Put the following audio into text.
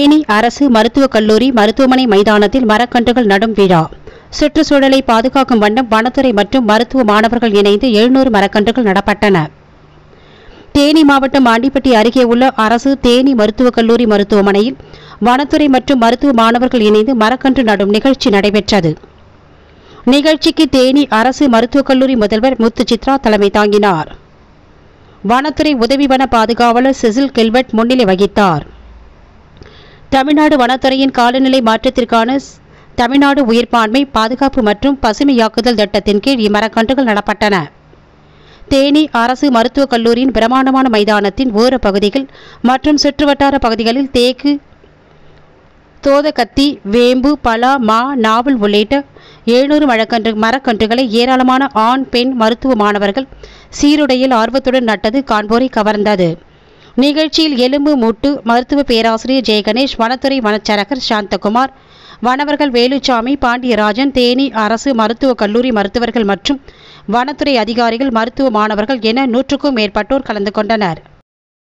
தேனி அரசு மருத்துவக் கல்லூரி மருத்துவமனை மைதானத்தில் மரக்கன்றுகள் நடும் விழா சுற்றுச்சூழலை பாதுகாக்கும் வண்ணம் வனத்துறை மற்றும் மருத்துவ மாணவர்கள் இணைந்து எழுநூறு மரக்கன்றுகள் நடப்பட்டன தேனி மாவட்டம் ஆண்டிப்பட்டி அருகே உள்ள அரசு தேனி மருத்துவக் கல்லூரி மருத்துவமனையில் வனத்துறை மற்றும் மருத்துவ மாணவர்கள் இணைந்து மரக்கன்று நடும் நிகழ்ச்சி நடைபெற்றது நிகழ்ச்சிக்கு தேனி அரசு மருத்துவக் கல்லூரி முதல்வர் முத்து சித்ரா தலைமை தாங்கினார் வனத்துறை உதவி வன பாதுகாவலர் செசில் கெல்வெட் முன்னிலை வகித்தார் தமிழ்நாடு வனத்துறையின் காலநிலை மாற்றத்திற்கான ஸ்- தமிழ்நாடு உயிர்ப்பான்மை பாதுகாப்பு மற்றும் பசுமையாக்குதல் திட்டத்தின் கீழ் இம்மரக்கன்றுகள் நடப்பட்டன தேனி அரசு மருத்துவக் கல்லூரியின் பிரமாண்டமான மைதானத்தின் ஓர பகுதிகள் மற்றும் சுற்றுவட்டார பகுதிகளில் தேக்கு தோதகத்தி வேம்பு பலா மா நாவல் உள்ளிட்ட எழுநூறு மரக்கன்று மரக்கன்றுகளை ஏராளமான ஆண் பெண் மருத்துவ மாணவர்கள் சீருடையில் ஆர்வத்துடன் நட்டது காண்போரை கவர்ந்தது நிகழ்ச்சியில் எலும்பு மூட்டு மருத்துவ பேராசிரியர் ஜெயகணேஷ் வனத்துறை வனச்சரகர் சாந்தகுமார் வனவர்கள் வேலுச்சாமி பாண்டியராஜன் தேனி அரசு மருத்துவக் கல்லூரி மருத்துவர்கள் மற்றும் வனத்துறை அதிகாரிகள் மருத்துவ மாணவர்கள் என நூற்றுக்கும் மேற்பட்டோர் கலந்து கொண்டனர்